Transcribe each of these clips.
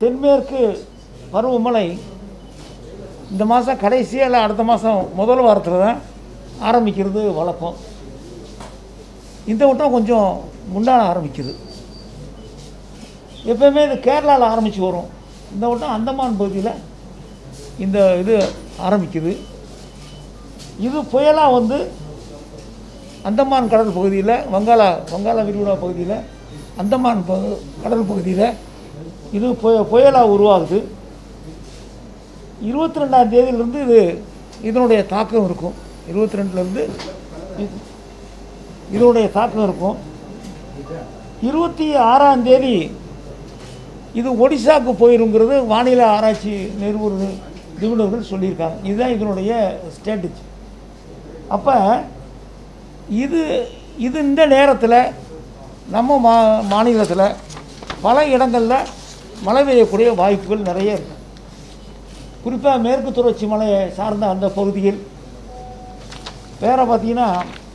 தென்மேற்கு பருவமழை இந்த மாதம் கடைசியாக இல்லை அடுத்த மாதம் முதல் வாரத்தில் தான் ஆரம்பிக்கிறது வழக்கம் இந்த வட்டம் கொஞ்சம் முன்னால் ஆரம்பிக்குது எப்போவுமே இது கேரளாவில் ஆரம்பித்து வரும் இந்த வட்டம் அந்தமான் பகுதியில் இந்த இது ஆரம்பிக்குது இது புயலாக வந்து அந்தமான் கடல் பகுதியில் வங்காள வங்காள விரிகுடா பகுதியில் அந்தமான் பகு- கடல் பகுதியில் இது புய புயலாக உருவாகுது இருபத்தி ரெண்டாம் தேதியிலிருந்து இது இதனுடைய தாக்கம் இருக்கும் இருபத்தி ரெண்டுலேருந்து இதனுடைய தாக்கம் இருக்கும் இருபத்தி ஆறாம் தேதி இது ஒடிசாவுக்கு போயிருங்கிறது வானிலை ஆராய்ச்சி நிறுவன நிபுணர்கள் சொல்லியிருக்காங்க இதுதான் இதனுடைய ஸ்ட்ராட்டஜி அப்போ இது இது இந்த நேரத்தில் நம்ம மா மாநிலத்தில் பல இடங்களில் மழை பெய்யக்கூடிய வாய்ப்புகள் நிறைய இருக்கு குறிப்பாக மேற்கு தொடர்ச்சி மலையை சார்ந்த அந்த பகுதியில் வேற பார்த்தீங்கன்னா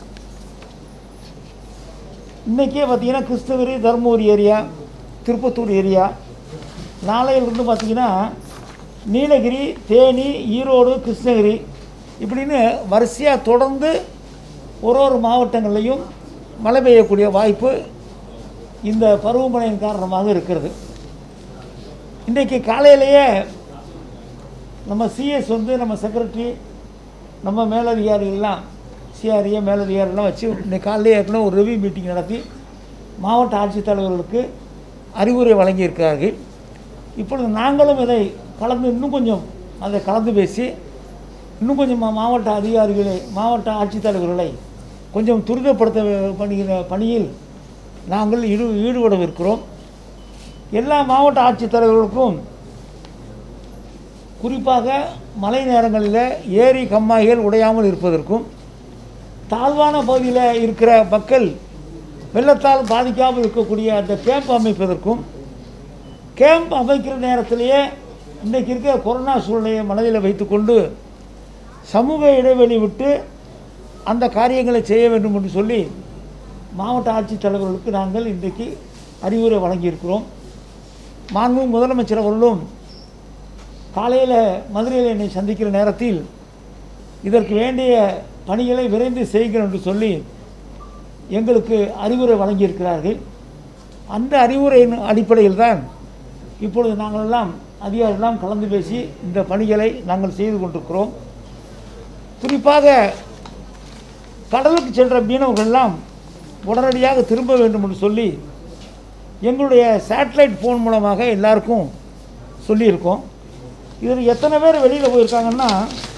இன்றைக்கே பார்த்தீங்கன்னா கிருஷ்ணகிரி தருமபுரி ஏரியா திருப்பத்தூர் ஏரியா நாளையிலிருந்து பார்த்தீங்கன்னா நீலகிரி தேனி ஈரோடு கிருஷ்ணகிரி இப்படின்னு வரிசையாக தொடர்ந்து ஒரு ஒரு மாவட்டங்கள்லையும் மழை பெய்யக்கூடிய வாய்ப்பு இந்த பருவமழையின் காரணமாக இருக்கிறது இன்றைக்கு காலையிலேயே நம்ம சிஎஸ் வந்து நம்ம செக்ரட்டரி நம்ம மேலதிகாரிகள்லாம் சிஆர்ஏ மேலதிகாரிலாம் வச்சு இன்னைக்கு காலையிலே ஏற்கனவே ஒரு ரிவ்யூ மீட்டிங் நடத்தி மாவட்ட ஆட்சித்தலைவர்களுக்கு அறிவுரை வழங்கியிருக்கிறார்கள் இப்பொழுது நாங்களும் இதை கலந்து இன்னும் கொஞ்சம் அதை கலந்து பேசி இன்னும் கொஞ்சம் மா- மாவட்ட அதிகாரிகளை மாவட்ட ஆட்சித்தலைவர்களை கொஞ்சம் துரிதப்படுத்த பண்ணுகிற பணியில் நாங்கள் ஈடு ஈடுபடவிருக்கிறோம் எல்லா மாவட்ட ஆட்சித்தலைவர்களுக்கும் குறிப்பாக மழை நேரங்களில் ஏரி கம்மாய்கள் உடையாமல் இருப்பதற்கும் தாழ்வான பகுதியில் இருக்கிற மக்கள் வெள்ளத்தால் பாதிக்காமல் இருக்கக்கூடிய அந்த கேம்ப் அமைப்பதற்கும் கேம்ப் அமைக்கிற நேரத்திலேயே இன்றைக்கி இருக்கிற கொரோனா சூழ்நிலையை மனதில் வைத்துக்கொண்டு சமூக இடைவெளி விட்டு அந்த காரியங்களை செய்ய வேண்டும் என்று சொல்லி மாவட்ட ஆட்சித்தலைவர்களுக்கு நாங்கள் இன்றைக்கு அறிவுரை வழங்கியிருக்கிறோம் மாண்பு முதலமைச்சர் அவர்களும் காலையில் மதுரையில் என்னை சந்திக்கிற நேரத்தில் இதற்கு வேண்டிய பணிகளை விரைந்து செய்கிறோம் என்று சொல்லி எங்களுக்கு அறிவுரை வழங்கியிருக்கிறார்கள் அந்த அறிவுரையின் அடிப்படையில் தான் இப்பொழுது நாங்கள் எல்லாம் அதிகாரிகளெல்லாம் கலந்து பேசி இந்த பணிகளை நாங்கள் செய்து கொண்டிருக்கிறோம் குறிப்பாக கடலுக்கு சென்ற மீனவர்கள் எல்லாம் உடனடியாக திரும்ப வேண்டும் என்று சொல்லி எங்களுடைய சேட்டலைட் ஃபோன் மூலமாக எல்லாருக்கும் சொல்லியிருக்கோம் இதில் எத்தனை பேர் வெளியில் போயிருக்காங்கன்னா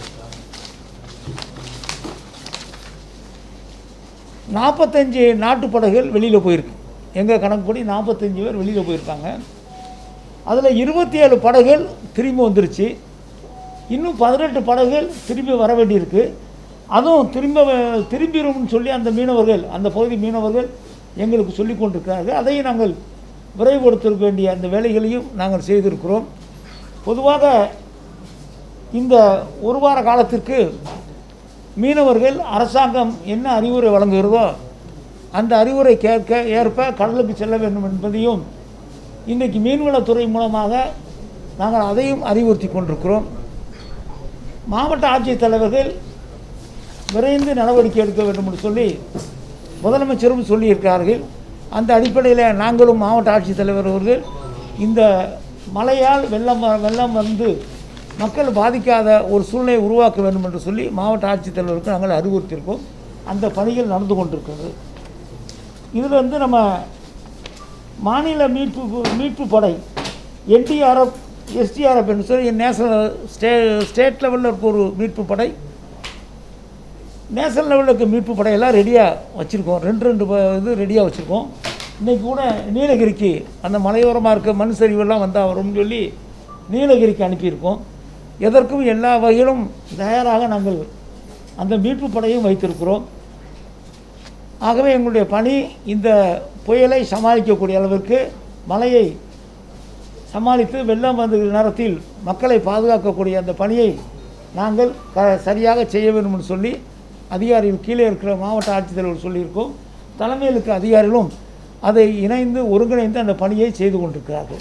நாற்பத்தஞ்சு நாட்டுப்படைகள் வெளியில் போயிருக்கு எங்கள் கணக்குப்படி நாற்பத்தஞ்சு பேர் வெளியில் போயிருக்காங்க அதில் இருபத்தி ஏழு படகுகள் திரும்பி வந்துருச்சு இன்னும் பதினெட்டு படகுகள் திரும்பி வர வேண்டியிருக்கு அதுவும் திரும்ப வ- திரும்பிரும்னு சொல்லி அந்த மீனவர்கள் அந்த பகுதி மீனவர்கள் எங்களுக்கு சொல்லி கொண்டிருக்கிறார்கள் அதையும் நாங்கள் விரைவுபடுத்த வேண்டிய அந்த வேலைகளையும் நாங்கள் செய்திருக்கிறோம் பொதுவாக இந்த ஒரு வார காலத்திற்கு மீனவர்கள் அரசாங்கம் என்ன அறிவுரை வழங்குகிறதோ அந்த அறிவுரை கேட்க ஏற்ப கடலுக்கு செல்ல வேண்டும் என்பதையும் இன்றைக்கு மீன்வளத்துறை மூலமாக நாங்கள் அதையும் அறிவுறுத்தி கொண்டிருக்கிறோம் மாவட்ட ஆட்சித்தலைவர்கள் விரைந்து நடவடிக்கை எடுக்க வேண்டும் என்று சொல்லி முதலமைச்சரும் சொல்லியிருக்கிறார்கள் அந்த அடிப்படையில் நாங்களும் மாவட்ட ஆட்சித்தலைவர் அவர்கள் இந்த மழையால் வெள்ளம் வ- வெள்ளம் வந்து மக்கள் பாதிக்காத ஒரு சூழ்நிலையை உருவாக்க வேண்டும் என்று சொல்லி மாவட்ட ஆட்சித்தலைவருக்கு நாங்கள் அறிவுறுத்தியிருக்கோம் அந்த பணிகள் நடந்து கொண்டிருக்கிறது இதில் வந்து நம்ம மாநில மீட்பு பு- மீட்பு படை என்டிஆர்எஃப் எஸ்டிஆர்எஃப் என்று சொல்லி நேஷனல் ஸ்டே ஸ்டேட் லெவலில் இருக்க ஒரு மீட்பு படை நேஷனல் லெவலில் இருக்க மீட்பு படையெல்லாம் ரெடியாக வச்சுருக்கோம் ரெண்டு ரெண்டு ப- இது ரெடியாக வச்சுருக்கோம் இன்றைக்கி கூட நீலகிரிக்கு அந்த மலையோரமாக இருக்க மண் சரிவெல்லாம் வந்தால் வரும்னு சொல்லி நீலகிரிக்கு அனுப்பியிருக்கோம் எதற்கும் எல்லா வகையிலும் தயாராக நாங்கள் அந்த மீட்பு படையும் வைத்திருக்கிறோம் ஆகவே எங்களுடைய பணி இந்த புயலை சமாளிக்கக்கூடிய அளவிற்கு மழையை சமாளித்து வெள்ளம் வந்து நேரத்தில் மக்களை பாதுகாக்கக்கூடிய அந்த பணியை நாங்கள் க சரியாக செய்ய வேண்டும் என்று சொல்லி அதிகாரிகள் கீழே இருக்கிற மாவட்ட ஆட்சித்தலைவர் சொல்லியிருக்கோம் தலைமையிலுக்கு அதிகாரிகளும் அதை இணைந்து ஒருங்கிணைந்து அந்த பணியை செய்து கொண்டிருக்கிறார்கள்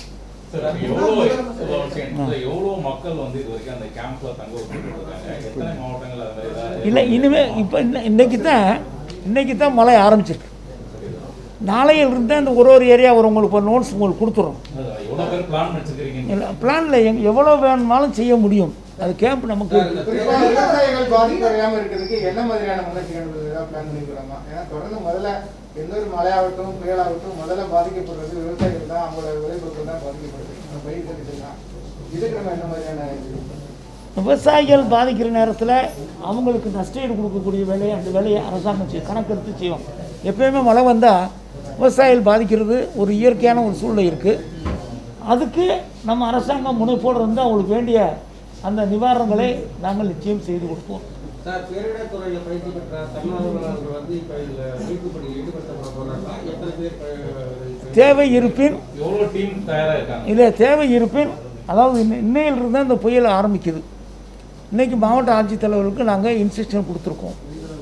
சார் எவ்வளோ இதுல எவ்வளோ மக்கள் வந்து இது வரைக்கும் அந்த கேம்ப்ல தங்க வச்சுருக்காங்க எத்தனை மாவட்டங்கள் அது மாதிரி ஏதாவது இல்லை இனிமே இப்போ இன்ன இன்னைக்கு தான் இன்னைக்கு தான் மழை ஆரம்பிச்சிருக்கு நாளையிலிருந்து அந்த ஒரு ஒரு ஏரியா ஒரு உங்களுக்கு ஒரு நோட்ஸ் உங்களுக்கு கொடுத்துறோம் அது எவ்வளோ பேர் பிளான் வச்சிருக்கீங்க இல்லை பிளானில் எங் எவ்வளோ வேணுமாலும் செய்ய முடியும் அது கேம்ப் நமக்கு குறிப்பா விவசாயிகள் பாதிப்படையாம இருக்கிறதுக்கு என்ன மாதிரியான முன்னெச்சரிக்கை ஏதாவது பிளான் பண்ணிக்கிறோமா ஏன்னா தொடர்ந்து முதல்ல எந்த ஒரு மழையாகட்டும் புயலாகட்டும் முதல்ல பாதிக்கப்படுறது விவசாயிகள் தான் அவங்களோட விளைபொருட்கள் தான் பாதிக்கப்படுது அந்த பயிர் கட்டிட்டுலாம் இதுக்கு நம்ம என்ன மாதிரியான விவசாயிகள் பாதிக்கிற நேரத்தில் அவங்களுக்கு நஷ்டஈடு கொடுக்கக்கூடிய வேலையை அந்த வேலையை அரசாங்கம் செய்யும் கணக்கெடுத்து செய்யும் எப்பயுமே மழை வந்தால் விவசாயிகள் பாதிக்கிறது ஒரு இயற்கையான ஒரு சூழ்நிலை இருக்குது அதுக்கு நம்ம அரசாங்கம் முனைப்போடு இருந்து அவங்களுக்கு வேண்டிய அந்த நிவாரணங்களை நாங்கள் நிச்சயம் செய்து கொடுப்போம் சார் பேரிடர் துறையில் பயிற்சி பெற்ற தமிழ்நாடு வந்து இப்போ இதில் மீட்பு பணியில் ஈடுபடுத்தப்பட போகிறாங்க எத்தனை பேர் ப- தேவை இருப்பின் எவ்வளோ டீம் தயாரா இருக்காங்க இதில் தேவை இருப்பின் அதாவது இன்ன- இன்னையிலிருந்து அந்த புயல் ஆரம்பிக்குது இன்னைக்கு மாவட்ட ஆட்சித்தலைவர்களுக்கு நாங்கள் இன்ஸ்ட்ரக்ஷன் கொடுத்துருக்கோம்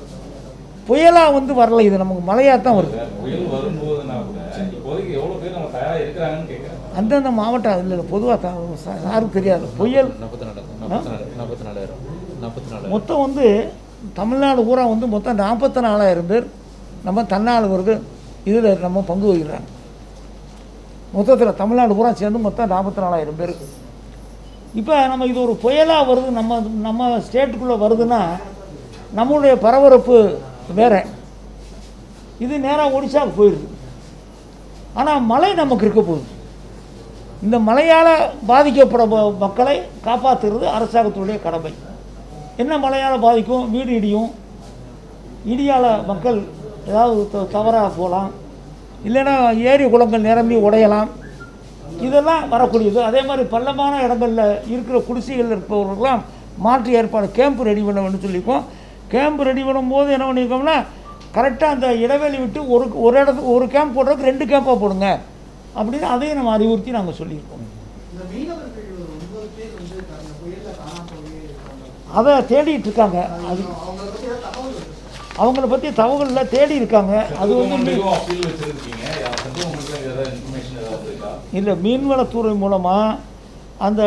புயலாக வந்து வரல இது நமக்கு மழையாக தான் வருது சார், புயல் வரும்போதுனா கூட இப்போதைக்கு எவ்வளோ பேர் நம்ம தயாரா இருக்கிறாங்கன்னு கேட்குறேன் அந்தந்த மாவட்டம் இல்லை பொதுவாக யாருக்கும் தெரியாது புயல் நாற்பத்தி நாலு நாற்பத்தி நாலு நாற்பத்தி நாலாயிரம் நாற்பத்தி நாலாயிரம் மொத்தம் வந்து தமிழ்நாடு பூரா வந்து மொத்தம் நாற்பத்தி நாலாயிரம் பேர் நம்ம தன்னார்வர்கள் இதில் நம்ம பங்கு வகிக்கிறாங்க மொத்தத்தில் தமிழ்நாடு பூரா சேர்ந்து மொத்தம் நாற்பத்தி நாலாயிரம் பேர் இப்போ நம்ம இது ஒரு புயலாக வருது நம்ம நம்ம ஸ்டேட்டுக்குள்ளே வருதுன்னா நம்மளுடைய பரபரப்பு வேற இது நேராக ஒடிசாவுக்கு போயிடுது ஆனால் மழை நமக்கு இருக்க போகுது இந்த மழையால் பாதிக்கப்பட ம- மக்களை காப்பாற்றுறது அரசாங்கத்துடைய கடமை என்ன மழையால் பாதிக்கும் வீடு இடியும் இடியால் மக்கள் ஏதாவது த- தவறாக போகலாம் இல்லைன்னா ஏரி குளங்கள் நிரம்பி உடையலாம் இதெல்லாம் வரக்கூடியது அதே மாதிரி பள்ளமான இடங்களில் இருக்கிற குடிசைகள் இருப்பவர்களெல்லாம் மாற்று ஏற்பாடு கேம்ப் ரெடி பண்ண வேண்டும் சொல்லியிருக்கோம் கேம்ப் ரெடி பண்ணும்போது என்ன பண்ணியிருக்கோம்னா கரெக்டாக அந்த இடைவெளி விட்டு ஒரு ஒரு இடத்துக்கு ஒரு கேம்ப் போடுறதுக்கு ரெண்டு கேம்பாக போடுங்க அப்படின்னு அதையும் நம்ம அறிவுறுத்தி நாங்கள் சொல்லியிருக்கோம் இந்த மீனவர்கள் ஒன்பது பேர் வந்து அந்த புயல்ல காணாம போய் இருக்காங்க அதை தேடிட்டு இருக்காங்க அது அவங்கள பத்தி ஏதாவது தகவல் இருக்கு அவங்கள பற்றி தகவலில் தேடி இருக்காங்க அது வந்து மீ- சென்ட்ரல் அப்பீல் வச்சிருக்கீங்க சென்ட்ரல் உங்களுக்கு ஏதாவது இன்ஃபர்மேஷன் ஏதாவது இருக்கா இல்லை மீன்வளத்துறை மூலமாக அந்த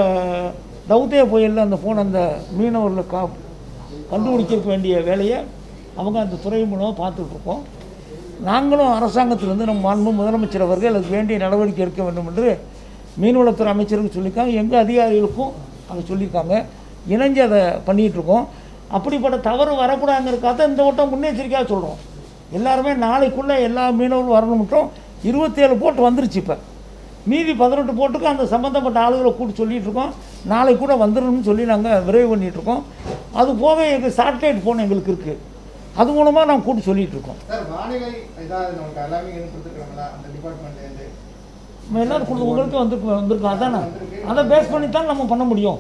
தௌதே புயலில் அந்த போன அந்த மீனவர்களை கா கண்டுபிடிக்க வேண்டிய வேலையை அவங்க அந்த துறை மூலமாக பார்த்துட்ருக்கோம் நாங்களும் அரசாங்கத்திலிருந்து நம்ம மாண்பு முதலமைச்சர் அவர்கள் அதுக்கு வேண்டிய நடவடிக்கை எடுக்க வேண்டும் என்று மீன்வளத்துறை அமைச்சருக்கு சொல்லியிருக்காங்க எங்கள் அதிகாரிகளுக்கும் அதை சொல்லியிருக்காங்க இணைஞ்சு அதை பண்ணிகிட்ருக்கோம் அப்படிப்பட்ட தவறு வரக்கூடாதுங்கிறதுக்காக இந்த வட்டம் முன்னெச்சரிக்கையாக சொல்கிறோம் எல்லாருமே நாளைக்குள்ளே எல்லா மீனவர்களும் வரணும் மட்டும் இருபத்தேழு போட்டு வந்துருச்சு இப்போ மீதி பதினெட்டு போட்டுக்கு அந்த சம்மந்தப்பட்ட ஆளுகளை கூட்டி சொல்லிட்டு இருக்கோம் நாளை கூட வந்துடணும்னு சொல்லி நாங்கள் விரைவு பண்ணிட்டு இருக்கோம் அது போக எங்கள் சேட்டலைட் ஃபோன் எங்களுக்கு இருக்குது அது மூலமாக நாங்கள் கூட்டி சொல்லிட்டு இருக்கோம் சார் வானிலை ஏதாவது நமக்கு எல்லாமே எதுவும் கொடுத்துருக்காங்களா அந்த டிபார்ட்மெண்ட்ல இருந்து நம்ம எல்லாரும் கொடுத்து உங்களுக்கு வந்திருக்கு வந்திருக்கோம் அதானே அதை பேஸ் பண்ணி தான் நம்ம பண்ண முடியும்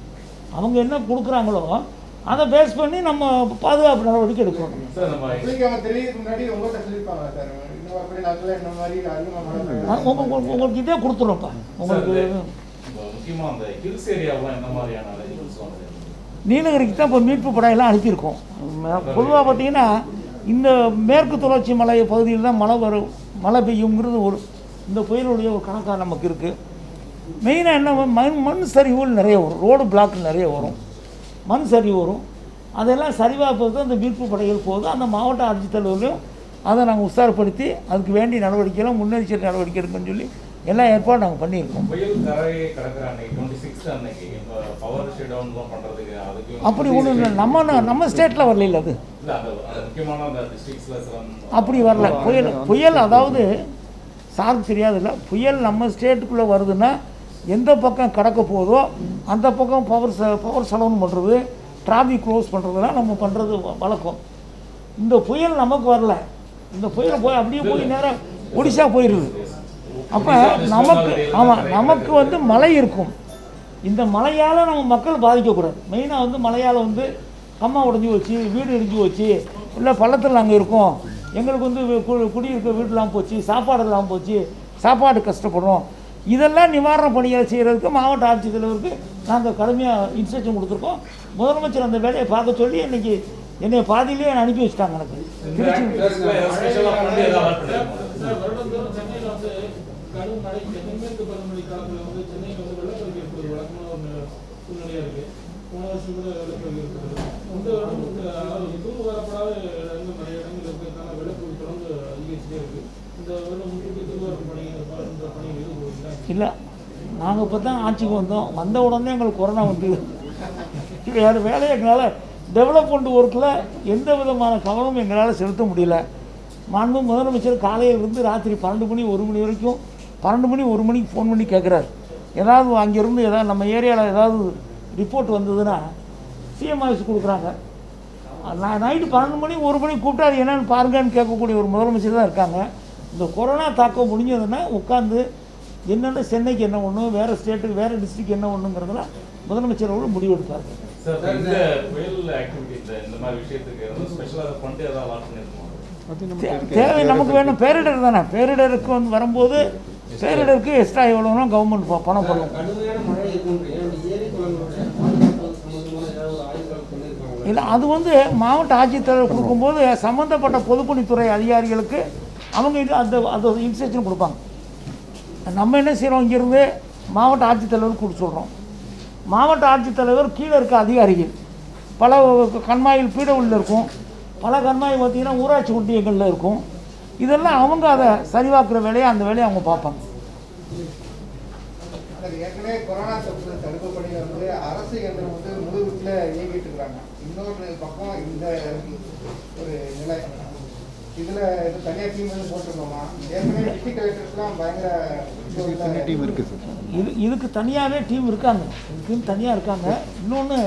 அவங்க என்ன கொடுக்குறாங்களோ அதை பேஸ் பண்ணி நம்ம பாதுகாப்பு நடவடிக்கை எடுக்கணும் சார் நம்ம உங்களுக்கு அவங்க தெரியறதுக்கு முன்னாடி உங்கள்கிட்ட சொல்லியிருப்பாங்க சார் இன்னும் அப்படி நாட்கள் இந்த மாதிரி அதிகமாக மழை பெய்யும். அது உங்க- உங்க- உங்களுக்கு இதே கொடுத்துருவோம்ப்பா உங்களுக்கு முக்கியமா அந்த ஹில்ஸ் ஏரியாவெல்லாம் என்ன மாதிரியான அரேஞ்ச்மெண்ட்ஸ் வந்து நீலகிரிக்கு தான் இப்போ மீட்பு படையெல்லாம் அனுப்பியிருக்கோம் பொதுவாக பார்த்தீங்கன்னா இந்த மேற்கு தொடர்ச்சி மலை பகுதியில் தான் மழை வரும் மழை பெய்யுங்கிறது ஒரு இந்த புயலுடைய ஒரு கணக்காக நமக்கு இருக்குது மெயினாக என்ன மண் மண் சரிவுகள் நிறைய வரும் ரோடு பிளாக் நிறைய வரும் மண் சரிவு வரும் அதெல்லாம் சரிவாக போகுது அந்த மீட்பு படைகள் போகுது அந்த மாவட்ட ஆட்சித்தலைவர்களையும் அதை நாங்கள் உஷார்படுத்தி அதுக்கு வேண்டிய நடவடிக்கையெல்லாம் முன்னெச்சரிக்கை நடவடிக்கை எடுக்கணும்னு சொல்லி எல்லா ஏற்பாடும் நாங்கள் பண்ணியிருக்கோம் புயல் கரையை கடக்கிற அன்னைக்கு டுவெண்ட்டி சிக்ஸ்த் அன்னைக்கு இப்போ பவர் ஷட் டவுன்லாம் பண்றதுக்கு அதுக்கு அப்படி ஒன்றும் இல்லை நம்ம நம்ம ஸ்டேட்டில் வரல அது இல்ல அந்த அந்த முக்கியமான அந்த டிஸ்ட்ரிக்ட்ஸ்ல சில அப்படி வரல புயல் புயல் அதாவது சாருக்கு தெரியாதுல்ல புயல் நம்ம ஸ்டேட்டுக்குள்ளே வருதுன்னா எந்த பக்கம் கடக்க போதோ அந்த பக்கம் பவர் ச பவர் சலவன் பண்ணுறது டிராஃபிக் க்ளோஸ் பண்ணுறதெல்லாம் நம்ம பண்ணுறது வழக்கம் இந்த புயல் நமக்கு வரல இந்த புயல் போய் அப்படியே போய் நேராக ஒடிசா போயிடுது அப்போ நமக்கு ஆமாம் நமக்கு வந்து மழை இருக்கும் இந்த மழையால் நம்ம மக்கள் பாதிக்கக்கூடாது மெயினாக வந்து மழையால் வந்து கம்மா உடைஞ்சி வச்சு வீடு இடிஞ்சு வச்சு இல்லை பள்ளத்தில் நாங்கள் இருக்கோம் எங்களுக்கு வந்து வி- கு- குடியிருக்க வீடெலாம் போச்சு சாப்பாடு இல்லாமல் போச்சு சாப்பாடு கஷ்டப்படுறோம் இதெல்லாம் நிவாரண பணிகளை செய்கிறதுக்கு மாவட்ட ஆட்சித்தலைவருக்கு நாங்கள் கடுமையாக இன்ஸ்ட்ரக்ஷன் கொடுத்துருக்கோம் முதலமைச்சர் அந்த வேலையை பார்க்க சொல்லி இன்னைக்கு என்னை பாதியிலேயே அனுப்பி வச்சுட்டாங்க எனக்கு இந்த திருச்சி ஆக்டிவிட்டீஸ்ல ஸ்பெஷலா பண்ணி ஏதாவது alert பண்ணிருக்கோம். சார் வருடந்தோறும் சென்னையில் வந்து கடும் அதாவது மழை தென்மேற்கு பருவமழை காலத்துல வந்து சென்னையில் வந்து வெள்ளப்பெருக்கு ஏற்படுது வழக்கமான ஒரு சூழ்நிலையா இருக்கு போன வருஷம் கூட வெள்ளப்பெருக்கு ஏற்படுது இந்த வருடம் இந்த அதாவது தூர் வரப்படாத இடங்கள் நிறைய இடங்கள் இருக்கிறதுனால வெள்ளப்பெருக்கு தொடர்ந்து அதிகரிச்சுட்டே இருக்கு இந்த வருடம் முன்கூட்டி தூர்வாரம் பணி இந்த பணி ஈடுபடுவீங்களா இல்லை நாங்கள் இப்போ தான் ஆட்சிக்கு வந்தோம் வந்த உடனே எங்களுக்கு கொரோனா வந்து வேறு வேலையை எங்களால் டெவலப்மெண்ட் ஒர்க்கில் எந்த விதமான கவனமும் எங்களால் செலுத்த முடியல மாண்பு முதலமைச்சர் காலையிலிருந்து ராத்திரி பன்னெண்டு மணி ஒரு மணி வரைக்கும் பன்னெண்டு மணி ஒரு மணிக்கு ஃபோன் பண்ணி கேட்குறாரு ஏதாவது அங்கேருந்து ஏதாவது நம்ம ஏரியாவில் ஏதாவது ரிப்போர்ட் வந்ததுன்னா சிஎம் ஆஃபீஸ் கொடுக்குறாங்க நான் நைட்டு பன்னெண்டு மணி ஒரு மணி கூப்பிட்டா அது என்னன்னு பாருங்கன்னு கேட்கக்கூடிய ஒரு முதலமைச்சர் தான் இருக்காங்க இந்த கொரோனா தாக்கம் முடிஞ்சதுன்னா உட்காந்து என்னென்ன சென்னைக்கு என்ன ஒன்று வேறு ஸ்டேட்டுக்கு வேறு டிஸ்ட்ரிக்ட் என்ன ஒன்றுங்கிறதுலாம் முதலமைச்சர் அவர்கள் முடிவெடுப்பார் சார் இந்த புயல் ஆக்டிவிட்டி இந்த இந்த மாதிரி விஷயத்துக்கு வந்து ஸ்பெஷலாக ஃபண்ட் ஏதாவது அலாட் பண்ணிருக்கோம் தே- தேவை நமக்கு வேணும் பேரிடர் தானே பேரிடருக்கு வந்து வரும்போது பேரிடருக்கு எக்ஸ்ட்ரா எவ்வளோனா கவர்மெண்ட் பணம் பண்ணும் கடுமையான மழை இருக்குன்றீங்க அந்த ஏரி குளங்களுடைய பாதுகாப்பு சம்பந்தமான ஏதாவது ஒரு ஆய்வுகள் பண்ணியிருக்காங்களா இல்லை அது வந்து மாவட்ட ஆட்சித்தலைவர் கொடுக்கும்போது சம்மந்தப்பட்ட பொதுப்பணித்துறை அதிகாரிகளுக்கு அவங்க இது அந்த அந்த இன்ஸ்ட்ரக்ஷன் கொடுப்பாங்க நம்ம என்ன செய்கிறோம் இங்கேருந்து மாவட்ட ஆட்சித்தலைவர் கொடுத்து சொல்கிறோம் மாவட்ட ஆட்சித்தலைவர் கீழே இருக்க அதிகாரிகள் பல கண்மாயில் பீடவுள்ள இருக்கும் பல கண்மாய் பார்த்திங்கன்னா ஊராட்சி ஒன்றியங்களில் இருக்கும் இதெல்லாம் அவங்க அதை சரிவாக்குற வேலையை அந்த வேலையை அவங்க பார்ப்பாங்க சார், ஏற்கனவே கொரோனா தொற்று தடுப்பு பணியில வந்து அரசு இயந்திரம் வந்து முழு வீட்டில் இயங்கிட்டு இருக்கிறாங்க இன்னொரு பக்கம் இந்த ஒரு நிலை இதுல இது தனியா டீம் வந்து போட்டிருக்கோமா ஏற்கனவே டிஸ்ட்ரிக்ட் கலெக்டர்ஸ்லாம் பயங்கர டீம் இருக்கு சார் இது இதுக்கு தனியாகவே டீம் இருக்காங்க இதுக்குன்னு தனியாக இருக்காங்க இன்னொன்று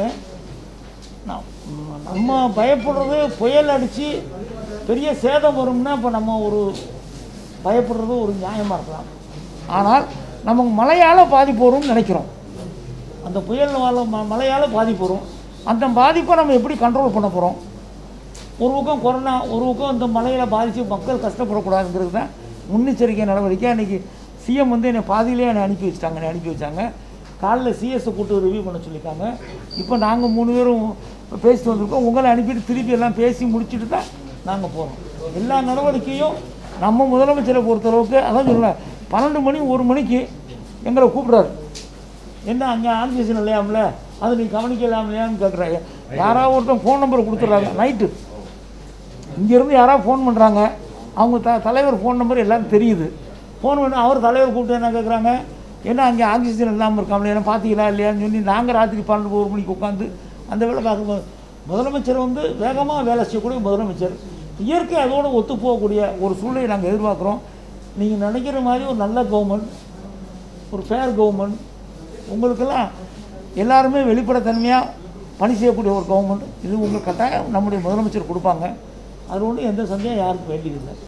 நம்ம பயப்படுறது புயல் அடித்து பெரிய சேதம் வரும்னா இப்போ நம்ம ஒரு பயப்படுறது ஒரு நியாயமாக இருக்கலாம் ஆனால் நமக்கு மழையால் பாதிப்பு வரும்னு நினைக்கிறோம் அந்த புயல் மழையால் பாதிப்பு வரும் அந்த பாதிப்பை நம்ம எப்படி கண்ட்ரோல் பண்ண போகிறோம் ஒரு பக்கம் கொரோனா ஒரு பக்கம் இந்த மழையில் பாதித்து மக்கள் கஷ்டப்படக்கூடாதுங்கிறது தான் முன்னெச்சரிக்கை நடவடிக்கை அன்றைக்கி சிஎம் வந்து என்னை பாதியிலே என்னை அனுப்பி வச்சிட்டாங்க என்னை அனுப்பி வச்சாங்க காலைல சிஎஸ்ஸை கூட்டு ரிவ்யூ பண்ண சொல்லியிருக்காங்க இப்போ நாங்கள் மூணு பேரும் பேசிட்டு வந்திருக்கோம் உங்களை அனுப்பிட்டு திருப்பி எல்லாம் பேசி முடிச்சுட்டு தான் நாங்கள் போகிறோம் எல்லா நடவடிக்கையும் நம்ம முதலமைச்சரை பொறுத்தளவுக்கு அதான் சொல்லலாம் பன்னெண்டு மணி ஒரு மணிக்கு எங்களை கூப்பிட்றாரு என்ன அங்கே ஆன்சேஷன் இல்லையாம்ல அதை நீ கவனிக்கலாம்லையான்னு கேட்குறாங்க யாராவது ஒருத்தன் ஃபோன் நம்பர் கொடுத்துட்றாங்க நைட்டு இங்கேருந்து யாராவது ஃபோன் பண்ணுறாங்க அவங்க த தலைவர் ஃபோன் நம்பர் எல்லாரும் தெரியுது ஃபோன் பண்ணி அவர் தலைவர் கூப்பிட்டு என்ன கேட்குறாங்க என்ன அங்கே ஆக்சிஜன் இல்லாமல் இருக்காமலே என்ன பார்த்தீங்களா இல்லையான்னு சொல்லி நாங்கள் ராத்திரி பன்னெண்டு ஒரு மணிக்கு உட்காந்து அந்த வேலை பார்க்கும்போது முதலமைச்சர் வந்து வேகமாக வேலை செய்யக்கூடிய முதலமைச்சர் இயற்கை அதோடு ஒத்து போகக்கூடிய ஒரு சூழ்நிலையை நாங்கள் எதிர்பார்க்குறோம் நீங்கள் நினைக்கிற மாதிரி ஒரு நல்ல கவர்மெண்ட் ஒரு ஃபேர் கவர்மெண்ட் உங்களுக்கெல்லாம் எல்லாருமே வெளிப்படைத்தன்மையாக பணி செய்யக்கூடிய ஒரு கவர்மெண்ட் இது உங்களுக்கு கட்டாயம் நம்முடைய முதலமைச்சர் கொடுப்பாங்க அது ஒன்றும் எந்த சந்தேகம் யாருக்கும் வேண்டியதில்லை